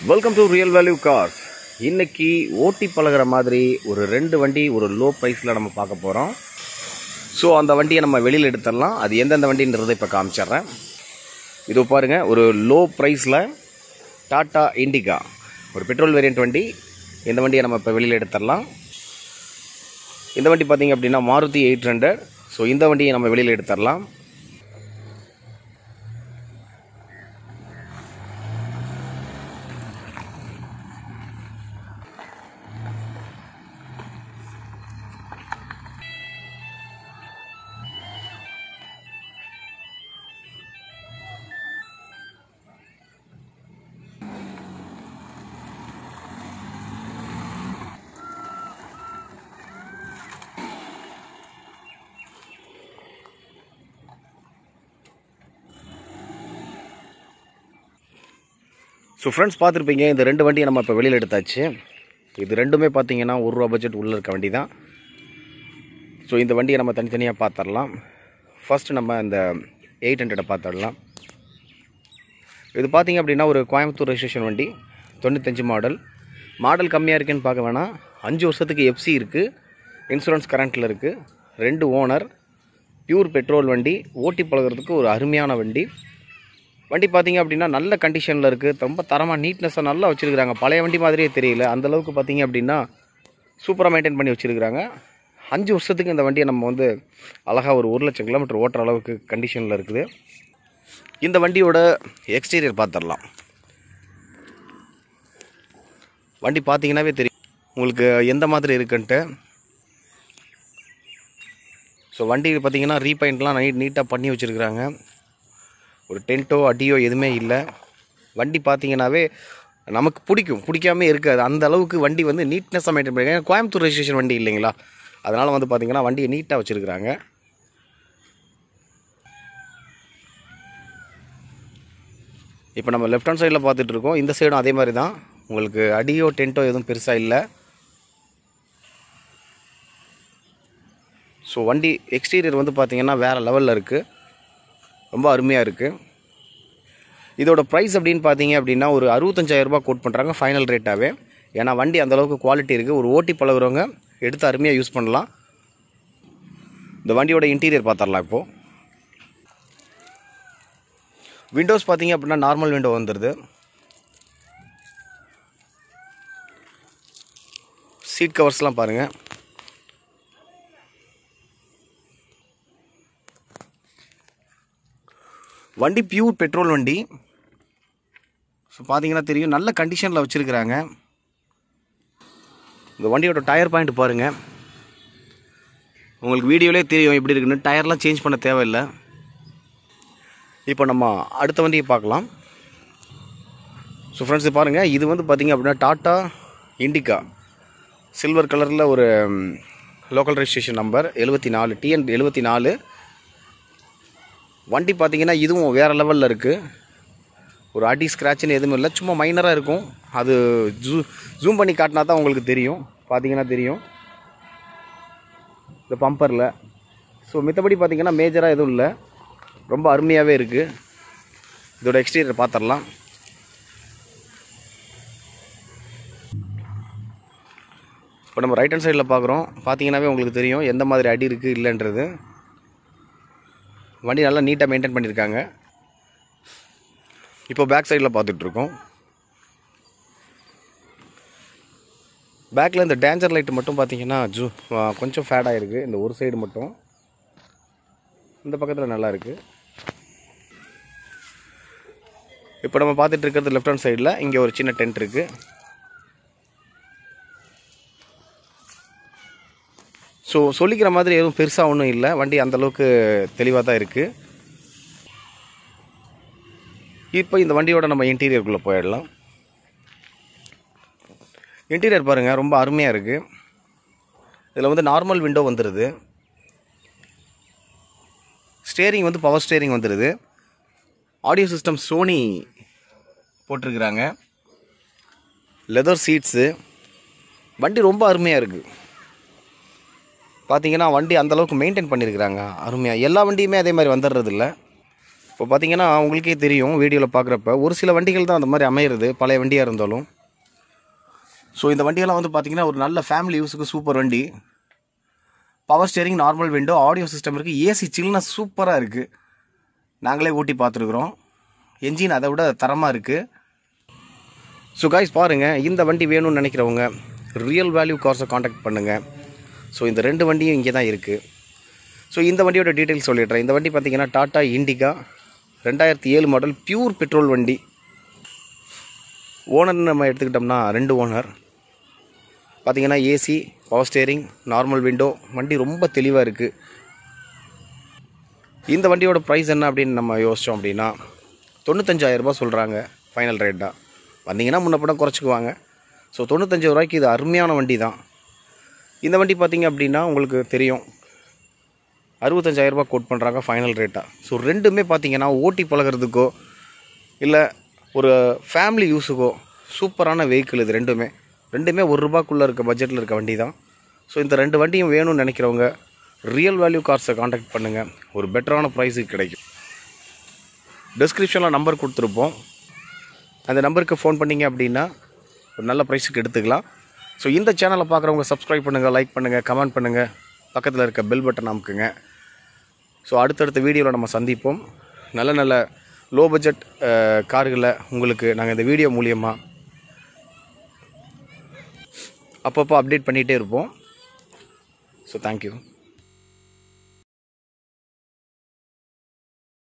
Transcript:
welcome to Real Value Cars இன்னைக்கு ஓட்டி பழகுற மாதிரி ஒரு ரெண்டு வண்டி ஒரு லோ ப்ரைஸில் நம்ம பார்க்க போகிறோம் ஸோ அந்த வண்டியை நம்ம வெளியில் எடுத்துடலாம் அது எந்தெந்த வண்டின்றதை இப்போ காமிச்சிடுறேன் இது பாருங்க ஒரு லோ ப்ரைஸில் டாடா இண்டிகா ஒரு பெட்ரோல் வேரியன்ட் வண்டி இந்த வண்டியை நம்ம இப்போ வெளியில் எடுத்துடலாம் இந்த வண்டி பார்த்தீங்க அப்படின்னா மாருதி எயிட் ஹண்ட்ரட் ஸோ இந்த வண்டியை நம்ம வெளியில் எடுத்துடலாம் ஸோ ஃப்ரெண்ட்ஸ் பார்த்துருப்பீங்க இந்த ரெண்டு வண்டியை நம்ம இப்போ வெளியில் எடுத்தாச்சு இது ரெண்டுமே பார்த்தீங்கன்னா ஒரு ரூபா பட்ஜெட் உள்ளே இருக்க வண்டி தான் ஸோ இந்த வண்டியை நம்ம தனித்தனியாக பார்த்துடலாம் ஃபர்ஸ்ட் நம்ம இந்த எயிட் ஹண்ட்ரடை பார்த்துடலாம் இது பார்த்தீங்க அப்படின்னா ஒரு கோயம்புத்தூர் ரெஜிஸ்ட்ரேஷன் வண்டி தொண்ணூத்தஞ்சு மாடல் மாடல் கம்மியாக இருக்குன்னு பார்க்க வேணாம் அஞ்சு வருஷத்துக்கு எஃப்சி இருக்குது இன்சூரன்ஸ் கரண்ட்டில் இருக்குது ரெண்டு ஓனர் பியூர் பெட்ரோல் வண்டி ஓட்டி பழகுறதுக்கு ஒரு அருமையான வண்டி வண்டி பார்த்தீங்க அப்படின்னா நல்ல கண்டிஷனில் இருக்குது ரொம்ப தரமாக நீட்னஸாக நல்லா வச்சுருக்காங்க பழைய வண்டி மாதிரியே தெரியல அந்த அளவுக்கு பார்த்தீங்க அப்படின்னா சூப்பராக மெயின்டைன் பண்ணி வச்சுருக்காங்க அஞ்சு வருஷத்துக்கு இந்த வண்டியை நம்ம வந்து அழகாக ஒரு ஒரு லட்சம் கிலோமீட்டர் ஓட்டுற அளவுக்கு கண்டிஷனில் இருக்குது இந்த வண்டியோட எக்ஸ்டீரியர் பார்த்துடலாம் வண்டி பார்த்தீங்கன்னாவே தெரியும் உங்களுக்கு எந்த மாதிரி இருக்குன்ட்டு ஸோ வண்டி பார்த்தீங்கன்னா ரீபைண்ட்லாம் நைட் நீட்டாக பண்ணி வச்சுருக்குறாங்க ஒரு டென்ட்டோ அடியோ எதுவுமே இல்லை வண்டி பார்த்தீங்கன்னாவே நமக்கு பிடிக்கும் பிடிக்காம இருக்காது அந்த அளவுக்கு வண்டி வந்து நீட்னஸாக மெயின்டைன் பண்ணிருக்காங்க கோயம்புத்தூர் ரெஜிஸ்ட்ரேஷன் வண்டி இல்லைங்களா அதனால் வந்து பார்த்தீங்கன்னா வண்டியை நீட்டாக வச்சுருக்குறாங்க இப்போ நம்ம லெஃப்ட் ஹேண்ட் சைடில் பார்த்துட்டு இருக்கோம் இந்த சைடும் அதே மாதிரி தான் உங்களுக்கு அடியோ டென்ட்டோ எதுவும் பெருசாக இல்லை ஸோ வண்டி எக்ஸ்டீரியர் வந்து பார்த்தீங்கன்னா வேறு லெவலில் இருக்குது ரொம்ப அருமையாக இருக்குது இதோட ப்ரைஸ் அப்படின்னு பார்த்தீங்க அப்படின்னா ஒரு அறுபத்தஞ்சாயிரரூபா கோட் பண்ணுறாங்க ஃபைனல் ரேட்டாகவே ஏன்னா வண்டி அந்தளவுக்கு குவாலிட்டி இருக்குது ஒரு ஓட்டி பழகுறவங்க எடுத்து அருமையாக யூஸ் பண்ணலாம் இந்த வண்டியோட இன்டீரியர் பார்த்துடலாம் இப்போது விண்டோஸ் பார்த்தீங்க அப்படின்னா நார்மல் விண்டோ வந்துடுது சீட் கவர்ஸ்லாம் பாருங்கள் வண்டி பியூர் பெட்ரோல் வண்டி ஸோ பார்த்தீங்கன்னா தெரியும் நல்ல கண்டிஷனில் வச்சுருக்குறாங்க இந்த வண்டியோட டயர் பாயிண்ட் பாருங்கள் உங்களுக்கு வீடியோலே தெரியும் எப்படி இருக்குன்னு டயர்லாம் சேஞ்ச் பண்ண தேவையில்லை இப்போ நம்ம அடுத்த வண்டியை பார்க்கலாம் ஸோ ஃப்ரெண்ட்ஸ் பாருங்கள் இது வந்து பார்த்திங்க அப்படின்னா டாட்டா இண்டிகா சில்வர் கலரில் ஒரு லோக்கல் ரெஜிஸ்ட்ரேஷன் நம்பர் எழுபத்தி நாலு டிஎன் எழுபத்தி நாலு வண்டி பார்த்தீங்கன்னா இதுவும் வேறு லெவலில் இருக்குது ஒரு அடி ஸ்க்ராட்ச்னு எதுவும் இல்லை சும்மா மைனராக இருக்கும் அது ஜூ ஜூம் பண்ணி காட்டினா தான் உங்களுக்கு தெரியும் பார்த்தீங்கன்னா தெரியும் இந்த பம்பரில் ஸோ மித்தபடி பார்த்தீங்கன்னா மேஜராக எதுவும் இல்லை ரொம்ப அருமையாகவே இருக்குது இதோட எக்ஸ்டீரியர் பார்த்துடலாம் இப்போ நம்ம ரைட் ஹேண்ட் சைடில் பார்க்குறோம் பார்த்தீங்கன்னாவே உங்களுக்கு தெரியும் எந்த மாதிரி அடி இருக்குது இல்லைன்றது வண்டி நல்லா நீட்டாக மெயின்டைன் பண்ணியிருக்காங்க இப்போ பேக் சைடில் பார்த்துட்ருக்கோம் பேக்கில் இந்த டேஞ்சர் லைட் மட்டும் பார்த்தீங்கன்னா ஜூ கொஞ்சம் ஃபேடாக இருக்குது இந்த ஒரு சைடு மட்டும் இந்த பக்கத்தில் நல்லா இருக்குது இப்போ நம்ம பார்த்துட்டு இருக்கிறது லெஃப்ட் ஹேண்ட் சைடில் இங்கே ஒரு சின்ன டென்ட் இருக்குது ஸோ சொல்லிக்கிற மாதிரி எதுவும் பெருசாக ஒன்றும் இல்லை வண்டி அந்தளவுக்கு தெளிவாக தான் இருக்குது இப்போ இந்த வண்டியோட நம்ம இன்டீரியருக்குள்ளே போயிடலாம் இன்டீரியர் பாருங்கள் ரொம்ப அருமையாக இருக்குது இதில் வந்து நார்மல் விண்டோ வந்துடுது ஸ்டேரிங் வந்து பவர் ஸ்டேரிங் வந்துடுது ஆடியோ சிஸ்டம் சோனி போட்டிருக்கிறாங்க லெதர் சீட்ஸு வண்டி ரொம்ப அருமையாக இருக்குது பார்த்தீங்கன்னா வண்டி அந்தளவுக்கு மெயின்டைன் பண்ணியிருக்கிறாங்க அருமையாக எல்லா வண்டியுமே அதே மாதிரி வந்துடுறது இல்லை இப்போ பார்த்தீங்கன்னா உங்களுக்கே தெரியும் வீடியோவில் பார்க்குறப்ப ஒரு சில வண்டிகள் தான் அந்த மாதிரி அமையிறது பழைய வண்டியாக இருந்தாலும் ஸோ இந்த வண்டியெல்லாம் வந்து பார்த்தீங்கன்னா ஒரு நல்ல ஃபேமிலி யூஸுக்கு சூப்பர் வண்டி power steering normal window audio system இருக்குது ஏசி சில்னஸ் சூப்பராக இருக்குது நாங்களே ஓட்டி பார்த்துருக்குறோம் என்ஜின் அதை விட தரமாக இருக்குது ஸோ காய்ஸ் பாருங்கள் இந்த வண்டி வேணும்னு நினைக்கிறவங்க ரியல் வேல்யூ கார்ஸை காண்டாக்ட் பண்ணுங்கள் ஸோ இந்த ரெண்டு வண்டியும் இங்கே தான் இருக்குது ஸோ இந்த வண்டியோட டீட்டெயில்ஸ் சொல்லிடுறேன் இந்த வண்டி பார்த்தீங்கன்னா டாட்டா இண்டிகா ரெண்டாயிரத்தி ஏழு மாடல் பியூர் பெட்ரோல் வண்டி ஓனர்னு நம்ம எடுத்துக்கிட்டோம்னா ரெண்டு ஓனர் பார்த்தீங்கன்னா AC power steering normal window வண்டி ரொம்ப தெளிவாக இருக்குது இந்த வண்டியோட ப்ரைஸ் என்ன அப்படின்னு நம்ம யோசித்தோம் அப்படின்னா தொண்ணூத்தஞ்சாயிரரூபா சொல்கிறாங்க ஃபைனல் ரேட்டாக வந்தீங்கன்னா முன்னப்படம் குறைச்சிக்குவாங்க ஸோ தொண்ணூத்தஞ்சு ரூபாய்க்கு இது அருமையான வண்டி தான் இந்த வண்டி பார்த்தீங்க அப்படின்னா உங்களுக்கு தெரியும் அறுபத்தஞ்சாயிரரூபா கோட் பண்ணுறாங்க ஃபைனல் ரேட்டாக ஸோ ரெண்டுமே பார்த்தீங்கன்னா ஓட்டி பழகிறதுக்கோ இல்லை ஒரு ஃபேமிலி யூஸுக்கோ சூப்பரான வெஹிக்கிள் இது ரெண்டுமே ரெண்டுமே ஒரு ரூபாக்குள்ளே இருக்க பட்ஜெட்டில் இருக்க வண்டி தான் ஸோ இந்த ரெண்டு வண்டியும் வேணும்னு நினைக்கிறவங்க ரியல் வேல்யூ கார்ஸை காண்டாக்ட் பண்ணுங்கள் ஒரு பெட்டரான ப்ரைஸுக்கு கிடைக்கும் டிஸ்கிரிப்ஷனில் நம்பர் கொடுத்துருப்போம் அந்த நம்பருக்கு ஃபோன் பண்ணிங்க அப்படின்னா ஒரு நல்ல ப்ரைஸுக்கு எடுத்துக்கலாம் ஸோ இந்த சேனலை பார்க்குறவங்க சப்ஸ்கிரைப் பண்ணுங்கள் லைக் பண்ணுங்கள் கமெண்ட் பண்ணுங்கள் பக்கத்தில் இருக்க பெல் பட்டன் அமுக்குங்க ஸோ அடுத்தடுத்த வீடியோவில் நம்ம சந்திப்போம் நல்ல நல்ல லோ பட்ஜெட் கார்களை உங்களுக்கு நாங்கள் இந்த வீடியோ மூலியமாக அப்பப்போ அப்டேட் பண்ணிகிட்டே இருப்போம் ஸோ தேங்க்யூ